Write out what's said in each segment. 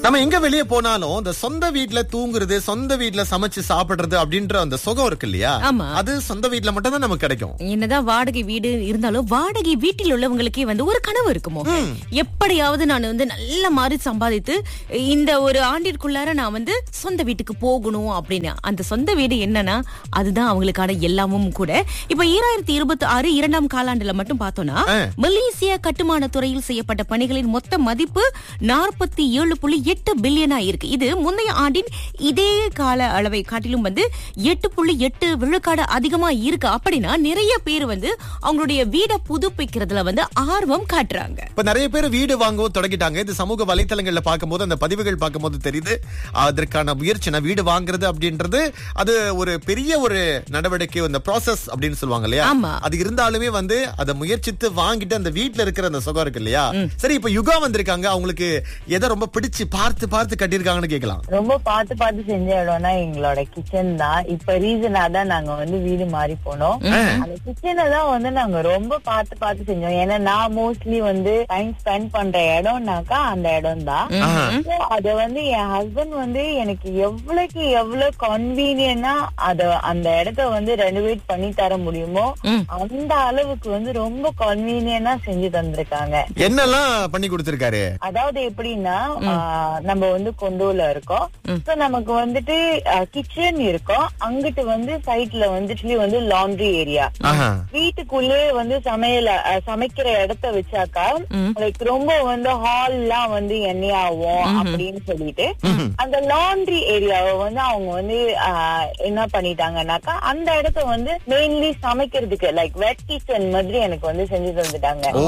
நம்ம எங்க வெளியே போனாலும் இந்த சொந்த வீட்ல தூங்குறது சொந்த வீட்ல சமைச்சு சாப்பிடுறது அப்படின்ற அந்த சுகம் இருக்கு இல்லையா ஆமா. அது சொந்த வீட்ல மட்டும் தான் நமக்கு கிடைக்கும் என்னதான் வாடகை வீடு இருந்தாலும் வாடகை வீட்டில் உள்ளவங்களுக்கே வந்து ஒரு கனவு இருக்குமோ எப்படியாவது நான் வந்து நல்ல மாதிரி சம்பாதித்து இந்த ஒரு ஆண்டிற்குள்ளார நான் வந்து சொந்த வீட்டுக்கு போகணும் அப்படின்னு அந்த சொந்த வீடு என்னன்னா அதுதான் அவங்களுக்கான எல்லாமும் கூட இப்ப ஈராயிரத்தி இருபத்தி ஆறு இரண்டாம் காலாண்டுல மட்டும் பார்த்தோம்னா ஆ. மலேசிய கட்டுமான துறையில் செய்யப்பட்ட பணிகளின் மொத்த மதிப்பு நாற்பத்தி ஏழு புள்ளி எட்டு பில்லியனா இருக்கு இது முந்தைய ஆண்டின் இதே கால அளவை காட்டிலும் வந்து எட்டு புள்ளி எட்டு விழுக்காடு அதிகமா இருக்கு அப்படின்னா நிறைய பேர் வந்து அவங்களுடைய வீடை புதுப்பிக்கிறதுல வந்து ஆர்வம் காட்டுறாங்க இப்ப நிறைய பேர் வீடு வாங்கவும் தொடங்கிட்டாங்க இது சமூக வலைத்தளங்கள்ல பார்க்கும்போது அந்த பதிவுகள் பார்க்கும்போது தெரியுது அதற்கான முயற்சி நான் வீடு வாங்குறது அப்படின்றது அது ஒரு பெரிய ஒரு நடவடிக்கை இந்த ப்ராசஸ் அப்படின்னு சொல்லுவாங்க இல்லையா ஆமா. அது இருந்தாலுமே வந்து அதை முயற்சித்து வாங்கிட்டு அந்த வீட்ல இருக்கிற அந்த சுகம் இருக்கு இல்லையா சரி இப்ப யுகா வந்திருக்காங்க அவங்களுக்கு எதை ரொம்ப பிடிச்சு பார்த்து பார்த்து கட்டியிருக்காங்கன்னு கேட்கலாம் ரொம்ப பார்த்து பார்த்து செஞ்ச இடம்னா எங்களோட கிச்சன் தான் இப்ப ரீசனா தான் நாங்க வந்து வீடு மாறி போனோம் அந்த கிச்சனை தான் வந்து நாங்க ரொம்ப பார்த்து பார்த்து செஞ்சோம் ஏன்னா நான் மோஸ்ட்லி வந்து டைம் ஸ்பெண்ட் பண்ற இடம்னாக்கா அந்த இடம் தான் So, அத வந்து என் ஹஸ்பண்ட் வந்து எனக்கு எவ்வளவுக்கு எவ்வளவு கன்வீனியன்டா அத அந்த இடத்த வந்து ரெனோவேட் பண்ணி தர முடியுமோ ம். அந்த அளவுக்கு வந்து ரொம்ப கன்வீனியன்டா செஞ்சு தந்திருக்காங்க என்னெல்லாம் பண்ணி கொடுத்திருக்காரு அதாவது எப்படின்னா ஆஹ், நம்ம வந்து கொண்டோல இருக்கோம் சோ நமக்கு வந்துட்டு கிச்சன் இருக்கும் அங்கிட்டு வந்து சைட்ல வந்துட்டு வந்து லாண்ட்ரி ஏரியா ஆஹா. வீட்டுக்குள்ளே வந்து சமையல அஹ், சமைக்கிற இடத்த வச்சாக்கா லைக் ரொம்ப வந்து ஹால் எல்லாம் வந்து எண்ணெயாகும் அப்படின்னு சொல்லிட்டு அந்த லாண்ட்ரி ஏரியாவை வந்து அவங்க வந்து ஆஹ், என்ன பண்ணிட்டாங்கன்னாக்கா அந்த இடத்த வந்து மெயின்லி சமைக்கிறதுக்கு லைக் வெட் கிச்சன் மாதிரி எனக்கு வந்து செஞ்சு தந்துட்டாங்க ஓ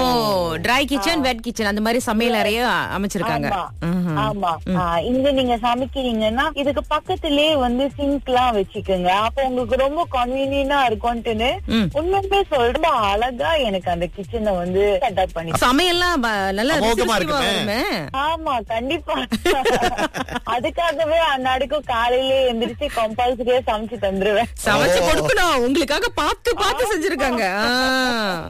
ட்ரை கிச்சன் வெட் கிச்சன் அந்த மாதிரி சமையல் அறைய அமைச்சிருக்காங்க ஆமா. ம்ஹும். ஆமா ஆ, இங்க நீங்க சமைக்கிறீங்கன்னா இதுக்கு பக்கத்திலேயே வந்து சிங்க் எல்லாம் வச்சுக்கோங்க அப்ப உங்களுக்கு ரொம்ப கன்வீனியன்டா இருக்கும்ட்டுன்னு ம். உண்மையுமே சொல்ற அழகா எனக்கு அந்த கிச்சனை வந்து செட்டப் பண்ணி சமையல்லாம் ப- நல்லா அமோகமா ருசி ருசியா இருக்குமே. வருமே. ஆமா கண்டிப்பா அதுக்காகவே அந்நாடுக்கும் காலையிலே எந்திரிச்சு கம்பல்சரியா சமைச்சு தந்துருவேன் சமைச்சு கொடுக்கணும் உங்களுக்காக பார்த்து பார்த்து செஞ்சிருக்காங்க ஆ.